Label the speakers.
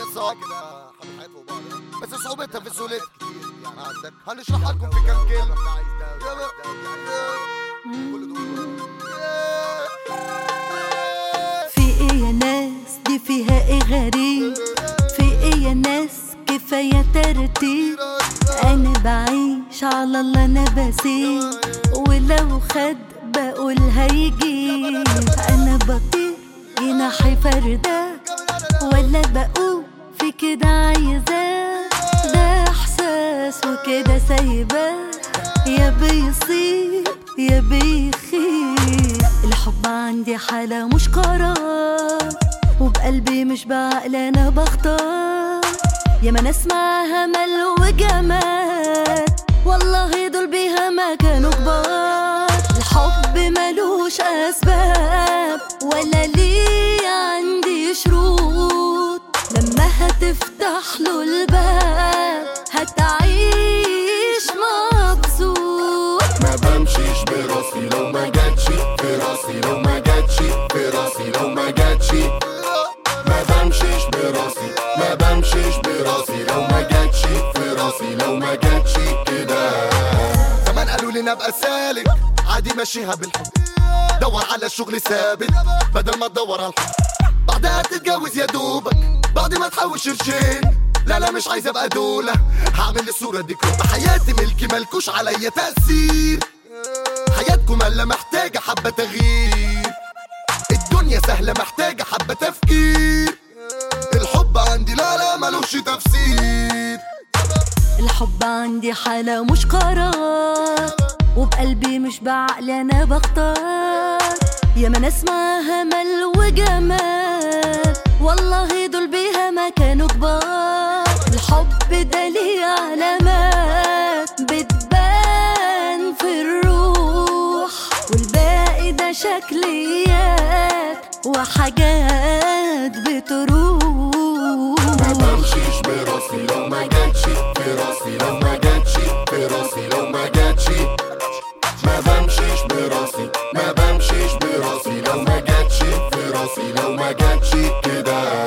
Speaker 1: الصعب بس صعوبتها في سهولتها هنشرحها لكم في كام كلمة
Speaker 2: في ايه يا ناس دي فيها ايه غريب في ايه يا ناس كفاية ترتيب انا بعيش على الله انا بسيب ولو خد بقول هيجي انا بطير جناحي فردة ولا بقول في كده عايزاه ده احساس وكده سايباه يا بيصيب يا بيخيب الحب عندي حالة مش قرار وبقلبي مش بعقل انا بختار يا ما نسمعها مل وجمال والله دول بيها ما كانوا كبار الحب ملوش اسباب ولا ليه عندي شروط لما هتفتح له الباب هتعيش مبسوط
Speaker 3: ما بمشيش براسي لو ما جاتش في راسي لو ما جاتش في راسي لو ما جاتش ما بمشيش براسي ما بمشيش براسي لو ما جاتش في راسي لو ما جاتش كده
Speaker 1: زمان قالوا لنا ابقى سالك عادي ماشيها بالحب دور على شغل ثابت بدل ما تدور على الحب بعدها تتجوز يا دوبك بعد ما تحوش قرشين لا لا مش عايز ابقى دولة هعمل الصورة دي كروب حياتي ملكي ملكوش عليا تأثير حياتكم الا محتاجة حبة تغيير الدنيا سهلة محتاجة حبة تفكير الحب عندي لا لا ملوش تفسير
Speaker 2: الحب عندي حالة مش قرار وبقلبي مش بعقل انا بختار يا ما نسمعها مل وجمال والله دول بيها ما كانوا كبار الحب ده ليه علامات بتبان في الروح والباقي ده شكليات وحاجات بتروح
Speaker 3: ما بمشيش براسي لو ما جاتش في راسي لو ما جاتش في راسي لو ما جاتش ما بمشيش براسي ما بمشيش براسي لو ما جاتش في راسي لو ما جاتش كده